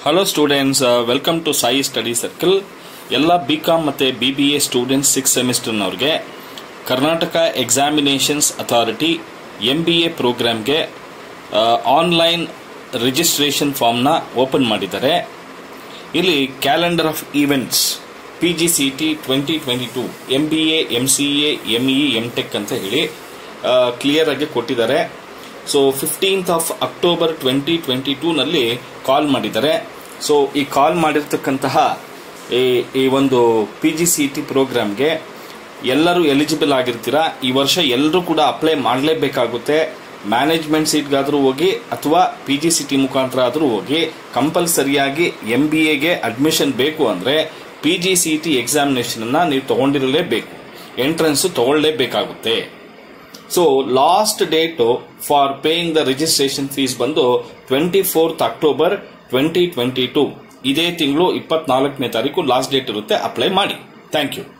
hello students welcome to Sai study circle ಎಲ್ಲ B com ಮತ್ತು B B A students six ಸೆಮಿಸ್ಟರ್ನವ್ರಿಗೆ Karnataka examinations authority M B A ಪ್ರೋಗ್ರಾಮ್ಗೆ online registration ಫಾರ್ಮ್ನ open ಮಾಡಿದ್ದಾರೆ ಇಲ್ಲಿ calendar of events P G C T twenty twenty two M B A M C A M E M tech ಅಂತ ಹೇಳಿ clear ಆಗಿ ಕೊಟ್ಟಿದ್ದಾರೆ so fifteenth of October twenty twenty ಟೂನಲ್ಲಿ call ಮಾಡಿದ್ದಾರೆ so ಈ ಕಾಲ್ ಮಾಡಿರ್ತಕ್ಕಂತಹ ಈ ಈ ಒಂದು ಪಿ ಜಿ ಸಿ ಟಿ ಪ್ರೋಗ್ರಾಮ್ಗೆ ಎಲ್ಲರೂ ಎಲಿಜಿಬಲ್ ಆಗಿರ್ತೀರಾ ಈ ವರ್ಷ ಎಲ್ಲರೂ ಕೂಡ ಅಪ್ಲೈ ಮಾಡಲೇಬೇಕಾಗುತ್ತೆ ಮ್ಯಾನೇಜ್ಮೆಂಟ್ ಸೀಟ್ಗಾದರೂ ಹೋಗಿ ಅಥವಾ ಪಿ ಜಿ ಸಿ ಟಿ ಮುಖಾಂತರ ಆದರೂ ಹೋಗಿ ಕಂಪಲ್ಸರಿಯಾಗಿ ಎಂ ಬಿ ಎಗೆ ಅಡ್ಮಿಷನ್ ಬೇಕು ಅಂದರೆ ಪಿ ಜಿ ಸಿ ಟಿ ಎಕ್ಸಾಮಿನೇಷನ್ನ ನೀವು ತಗೊಂಡಿರಲೇಬೇಕು ಎಂಟ್ರೆನ್ಸ್ ತಗೊಳ್ಳೇಬೇಕಾಗುತ್ತೆ so last date for paying the registration fees ಬಂದು twenty fourth October twenty twenty two ಇದೇ ತಿಂಗಳು ಇಪ್ಪತ್ನಾಲ್ಕನೇ ತಾರೀಕು ಲಾಸ್ಟ್ ಡೇಟ್ ಇರುತ್ತೆ ಅಪ್ಲೈ ಮಾಡಿ ಥ್ಯಾಂಕ್ ಯು